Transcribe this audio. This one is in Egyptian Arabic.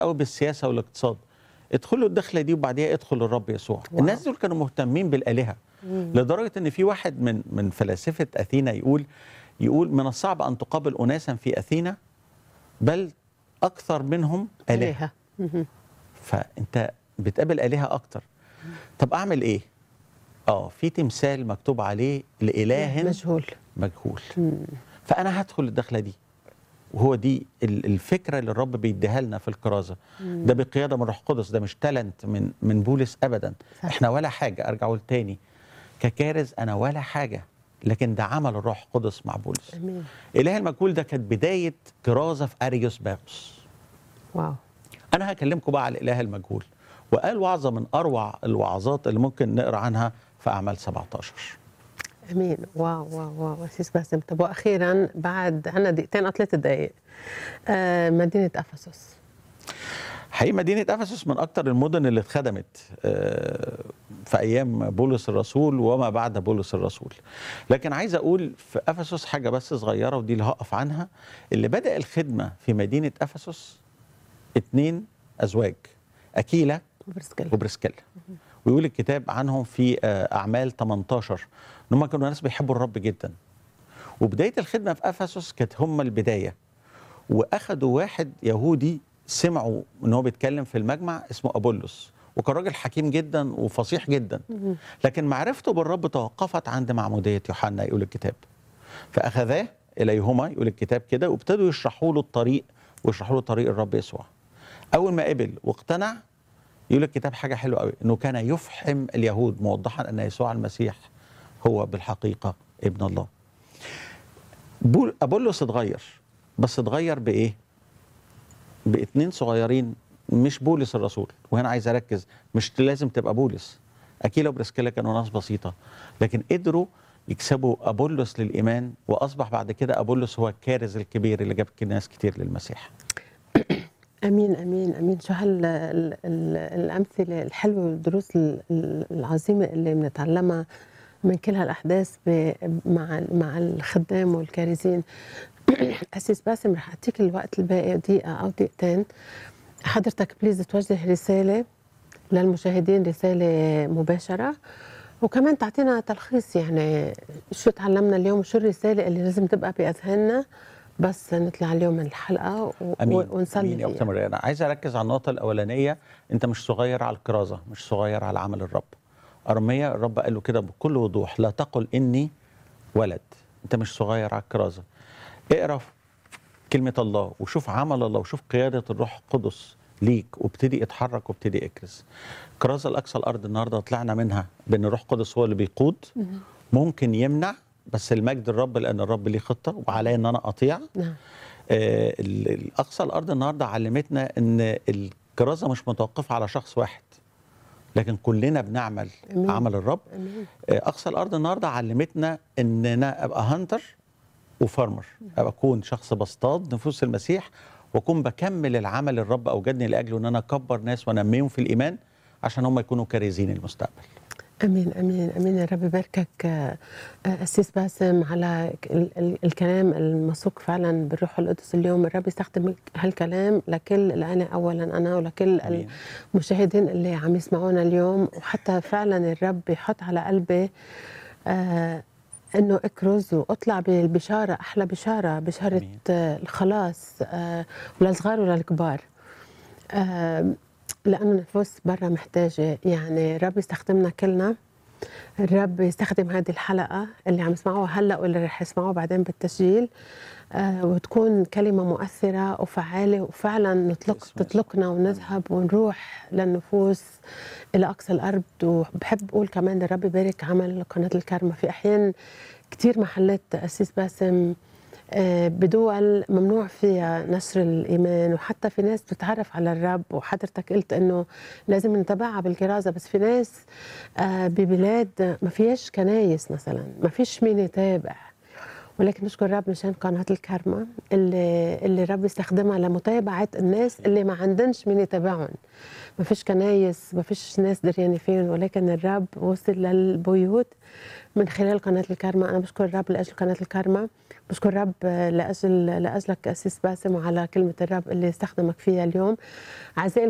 قوي بالسياسه والاقتصاد ادخلوا الدخله دي وبعديها ادخل الرب يسوع واو. الناس دول كانوا مهتمين بالالهه لدرجه ان في واحد من من فلاسفه اثينا يقول يقول من الصعب ان تقابل اناسا في اثينا بل اكثر منهم الهه آلهة مهم. فانت بتقابل الهه اكتر طب اعمل ايه اه في تمثال مكتوب عليه لاله مجهول مجهول فانا هدخل الدخله دي وهو دي ال- الفكره اللي الرب بيديها لنا في الكرازه ده بقياده من الروح القدس ده مش تالنت من من بولس ابدا صح. احنا ولا حاجه ارجع اقول تاني ككارز انا ولا حاجه لكن ده عمل الروح القدس مع بولس امين اله المجهول ده كانت بدايه كرازه في اريوس باغوس واو انا هكلمكم بقى على الاله المجهول وقال وعظه من اروع الوعظات اللي ممكن نقرا عنها في اعمال 17 امين واو واو واو اسيس باسم طب واخيرا بعد عنا دقيقتين او ثلاث دقائق آه مدينه افسس حقيقة مدينة أفسس من أكتر المدن اللي اتخدمت آه، في أيام بولس الرسول وما بعد بولس الرسول لكن عايز أقول في أفسس حاجة بس صغيرة ودي اللي هقف عنها اللي بدأ الخدمة في مدينة أفسس اتنين أزواج أكيلا وبرسكل وبرسكيلا ويقول الكتاب عنهم في آه، أعمال 18 إن هم كانوا ناس بيحبوا الرب جدا وبداية الخدمة في أفسس كانت هم البداية واخدوا واحد يهودي سمعوا ان هو بيتكلم في المجمع اسمه ابولس وكان راجل حكيم جدا وفصيح جدا لكن معرفته بالرب توقفت عند معموديه يوحنا يقول الكتاب فاخذاه اليهما يقول الكتاب كده وابتدوا يشرحوا له الطريق ويشرحوا له طريق الرب يسوع اول ما قبل واقتنع يقول الكتاب حاجه حلوه قوي انه كان يفحم اليهود موضحا ان يسوع المسيح هو بالحقيقه ابن الله بول ابولس اتغير بس اتغير بايه؟ باتنين صغيرين مش بولس الرسول وهنا عايز اركز مش لازم تبقى بولس اكيلا وبرسكيلا كانوا ناس بسيطه لكن قدروا يكسبوا ابولس للايمان واصبح بعد كده ابولس هو الكارز الكبير اللي جاب ناس كتير للمسيح امين امين امين شو هال ال- ال- الامثله الحلوه والدروس ال- ال- العظيمه اللي بنتعلمها من كل هالاحداث ب- مع مع الخدام والكارزين اسيس باسم رح اعطيك الوقت الباقي دقيقه او دقيقتين حضرتك بليز توجه رساله للمشاهدين رساله مباشره وكمان تعطينا تلخيص يعني شو تعلمنا اليوم وشو الرساله اللي لازم تبقى باذهاننا بس نطلع اليوم من الحلقه و... امين ونصلي امين يا فيها. اخت مريم انا عايز اركز على النقطه الاولانيه انت مش صغير على الكرازه مش صغير على عمل الرب ارميا الرب قال له كده بكل وضوح لا تقل اني ولد انت مش صغير على الكرازه اقرا في كلمه الله وشوف عمل الله وشوف قياده الروح القدس ليك وابتدي اتحرك وابتدي اكرز كرازه الاقصى الارض النهارده طلعنا منها بان الروح القدس هو اللي بيقود ممكن يمنع بس المجد الرب لان الرب ليه خطه وعليا ان انا اطيع نعم آه، ال- الاقصى الارض النهارده علمتنا ان الكرازه مش متوقفه على شخص واحد لكن كلنا بنعمل أمين. عمل الرب امين آه، اقصى الارض النهارده علمتنا ان انا ابقى هانتر وفارمر ابقى اكون شخص بصطاد نفوس المسيح واكون بكمل العمل الرب اوجدني لاجله ان انا اكبر ناس وانميهم في الايمان عشان هم يكونوا كارزين المستقبل امين امين امين يا رب يباركك آه، آه، اسيس باسم على ال- ال- الكلام المسوق فعلا بالروح القدس اليوم الرب يستخدم هالكلام لكل اللي انا اولا انا ولكل آمين. المشاهدين اللي عم يسمعونا اليوم وحتى فعلا الرب يحط على قلبي آه انه اكرز واطلع بالبشاره احلى بشاره بشاره آمين. آه الخلاص آه وللصغار وللكبار آه لانه النفوس برا محتاجه يعني الرب يستخدمنا كلنا الرب يستخدم هذه الحلقه اللي عم يسمعوها هلا واللي رح يسمعوها بعدين بالتسجيل آه وتكون كلمه مؤثره وفعاله وفعلا نطلق باسم يسوع. تطلقنا ونذهب ونروح للنفوس الى اقصى الارض وبحب اقول كمان الرب يبارك عمل قناه الكرمه في احيان كثير محلات اسيس باسم آه، بدول ممنوع فيها نشر الايمان وحتى في ناس بتتعرف على الرب وحضرتك قلت انه لازم نتابعها بالكرازه بس في ناس آه، ببلاد ما فيهاش كنايس مثلا ما فيش مين يتابع ولكن نشكر الرب مشان قناه الكارما اللي اللي الرب يستخدمها لمتابعه الناس اللي ما عندنش مين يتابعهم ما فيش كنايس ما فيش ناس دريانه فيهم ولكن الرب وصل للبيوت من خلال قناه الكارما انا بشكر الرب لاجل قناه الكارما بشكر الرب لاجل لاجلك اسيس باسم وعلى كلمه الرب اللي استخدمك فيها اليوم اعزائي